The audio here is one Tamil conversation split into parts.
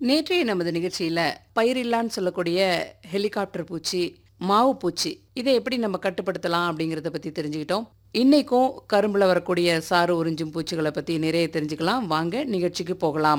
நேற்றைய நமது நிகழ்ச்சியில பயிரில்லான்னு சொல்லக்கூடிய ஹெலிகாப்டர் பூச்சி மாவு பூச்சி இதை எப்படி நம்ம கட்டுப்படுத்தலாம் அப்படிங்கறத பத்தி தெரிஞ்சுக்கிட்டோம் இன்னைக்கும் கரும்புல வரக்கூடிய சாறு உறிஞ்சும் பூச்சிகளை பத்தி நிறைய தெரிஞ்சுக்கலாம் வாங்க நிகழ்ச்சிக்கு போகலாம்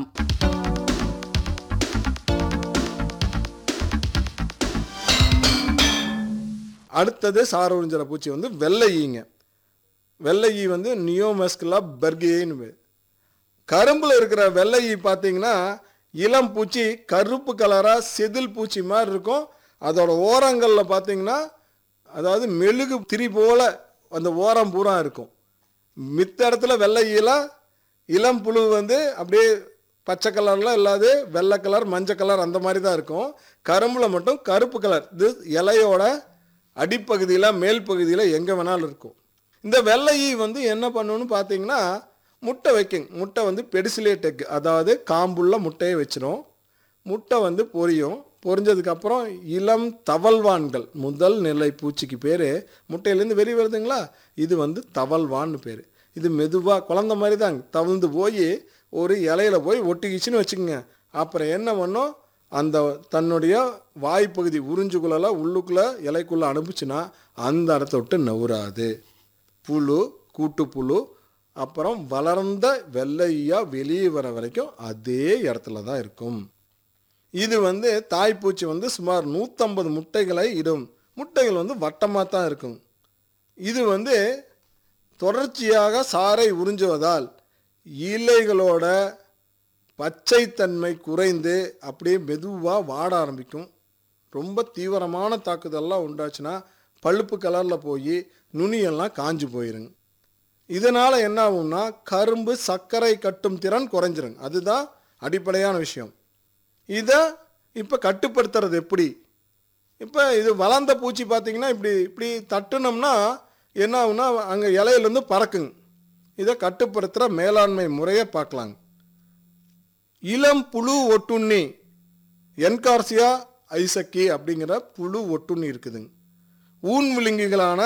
அடுத்தது சார் உறிஞ்சிற பூச்சி வந்து வெள்ளை ஈங்க வெள்ளை ஈ வந்து நியோமஸ்குலா பெர்கின்னு பேர் கரும்பில் இருக்கிற வெள்ளை ஈ பார்த்தீங்கன்னா இளம் பூச்சி கருப்பு கலராக செதில் பூச்சி மாதிரி இருக்கும் அதோட ஓரங்களில் பார்த்தீங்கன்னா அதாவது மெழுகு திரி போல அந்த ஓரம் பூரா இருக்கும் மித்த இடத்துல வெள்ளை ஈல இளம் புழு வந்து அப்படியே பச்சை கலரில் இல்லாது வெள்ளை கலர் மஞ்சள் கலர் அந்த மாதிரி தான் இருக்கும் கரும்பில் மட்டும் கருப்பு கலர் இது இலையோட அடிப்பகுதியில் மேல் பகுதியில் எங்கே வேணாலும் இருக்கும் இந்த வெள்ளை ஈ வந்து என்ன பண்ணுன்னு பார்த்தீங்கன்னா முட்டை வைக்குங்க முட்டை வந்து பெடிசிலேட் எக் அதாவது காம்புள்ள முட்டையை வச்சிரும் முட்டை வந்து பொரியும் பொரிஞ்சதுக்கப்புறம் இளம் தவல்வான்கள் முதல் நிலை பூச்சிக்கு பேர் முட்டையிலேருந்து வெளியே வருதுங்களா இது வந்து தவல்வான்னு பேர் இது மெதுவாக குழந்த மாதிரி தாங்க தவழ்ந்து போய் ஒரு இலையில போய் ஒட்டிக்கிச்சுன்னு வச்சுக்கோங்க அப்புறம் என்ன பண்ணும் அந்த தன்னுடைய வாய்ப்பகுதி உறிஞ்சுக்குள்ள உள்ளுக்குள்ளே இலைக்குள்ளே அனுப்புச்சுன்னா அந்த இடத்த விட்டு நவுறாது புழு கூட்டுப்புழு அப்புறம் வளர்ந்த வெள்ளையா வெளியே வர வரைக்கும் அதே இடத்துல தான் இருக்கும் இது வந்து தாய்ப்பூச்சி வந்து சுமார் நூற்றம்பது முட்டைகளை இடும் முட்டைகள் வந்து வட்டமாக தான் இருக்கும் இது வந்து தொடர்ச்சியாக சாறை உறிஞ்சுவதால் இலைகளோட பச்சைத்தன்மை குறைந்து அப்படியே மெதுவாக வாட ஆரம்பிக்கும் ரொம்ப தீவிரமான தாக்குதல்லாம் உண்டாச்சுன்னா பழுப்பு கலரில் போய் நுனியெல்லாம் காஞ்சு போயிருங்க இதனால் என்ன ஆகும்னா கரும்பு சர்க்கரை கட்டும் திறன் குறைஞ்சிருங்க அதுதான் அடிப்படையான விஷயம் இதை இப்போ கட்டுப்படுத்துறது எப்படி இப்போ இது வளர்ந்த பூச்சி பார்த்தீங்கன்னா இப்படி இப்படி தட்டுனோம்னா என்ன ஆகும்னா அங்கே இலையிலேருந்து பறக்குங்க இதை கட்டுப்படுத்துகிற மேலாண்மை முறையை பார்க்கலாங்க இளம் புழு ஒட்டுண்ணி என்கார்சியா ஐசக்கி அப்படிங்கிற புழு ஒட்டுண்ணி இருக்குதுங்க ஊன் விலங்குகளான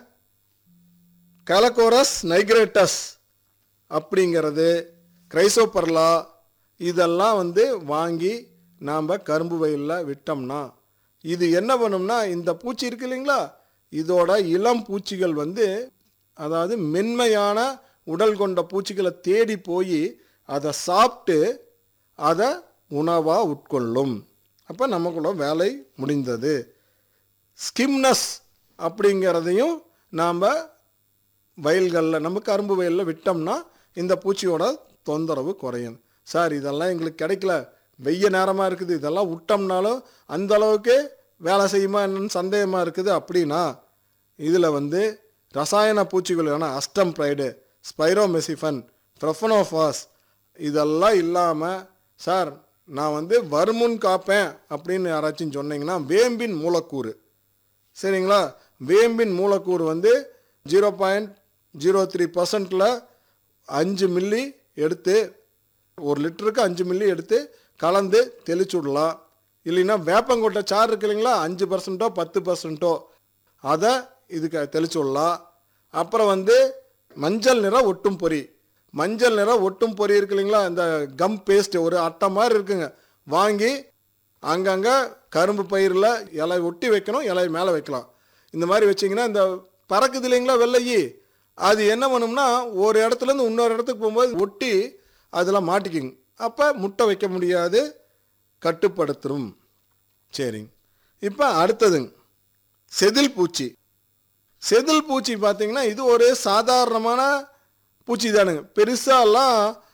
கலகோரஸ் நைக்ரேட்டஸ் அப்படிங்கிறது கிரைசோபர்லா இதெல்லாம் வந்து வாங்கி நாம் கரும்பு வயலில் விட்டோம்னா இது என்ன பண்ணும்னா இந்த பூச்சி இருக்கு இல்லைங்களா இதோட இளம் பூச்சிகள் வந்து அதாவது மென்மையான உடல் கொண்ட பூச்சிகளை தேடி போய் அதை சாப்பிட்டு அதை உணவாக உட்கொள்ளும் அப்போ நமக்குள்ள வேலை முடிந்தது ஸ்கிம்னஸ் அப்படிங்கிறதையும் நாம் வயல்களில் நம்ம கரும்பு வயலில் விட்டோம்னா இந்த பூச்சியோட தொந்தரவு குறையும் சார் இதெல்லாம் எங்களுக்கு கிடைக்கல வெய்ய நேரமாக இருக்குது இதெல்லாம் விட்டோம்னாலும் அந்த அளவுக்கு வேலை செய்யுமா என்னன்னு சந்தேகமாக இருக்குது அப்படின்னா இதில் வந்து ரசாயன பூச்சிகளான அஸ்டம் ப்ரைடு ஸ்பைரோமெசிஃபன் ப்ரொஃபனோஃபாஸ் இதெல்லாம் இல்லாமல் சார் நான் வந்து வருமுன் காப்பேன் அப்படின்னு யாராச்சும் சொன்னீங்கன்னா வேம்பின் மூலக்கூறு சரிங்களா வேம்பின் மூலக்கூறு வந்து ஜீரோ பாயிண்ட் ஜீரோ த்ரீ பர்சன்டில் அஞ்சு மில்லி எடுத்து ஒரு லிட்டருக்கு அஞ்சு மில்லி எடுத்து கலந்து தெளிச்சு விடலாம் இல்லைன்னா வேப்பங்கொட்டை சாறு இருக்கு இல்லைங்களா அஞ்சு பர்சன்ட்டோ பத்து பர்சன்ட்டோ அதை இதுக்கு தெளிச்சு விடலாம் அப்புறம் வந்து மஞ்சள் நிற ஒட்டும் பொறி மஞ்சள் நிற ஒட்டும் பொறி இருக்கு இல்லைங்களா இந்த கம் பேஸ்ட் ஒரு அட்டை மாதிரி இருக்குங்க வாங்கி அங்கங்கே கரும்பு பயிரில் இலை ஒட்டி வைக்கணும் இலை மேலே வைக்கலாம் இந்த மாதிரி வச்சிங்கன்னா இந்த பறக்குது இல்லைங்களா வெள்ளையி அது என்ன பண்ணும்னா ஒரு இடத்துலேருந்து இன்னொரு இடத்துக்கு போகும்போது ஒட்டி அதில் மாட்டிக்குங்க அப்போ முட்டை வைக்க முடியாது கட்டுப்படுத்தும் சரிங்க இப்போ அடுத்ததுங்க செதில் பூச்சி செதில் பூச்சி பார்த்தீங்கன்னா இது ஒரு சாதாரணமான பூச்சி தானுங்க பெருசாலாம்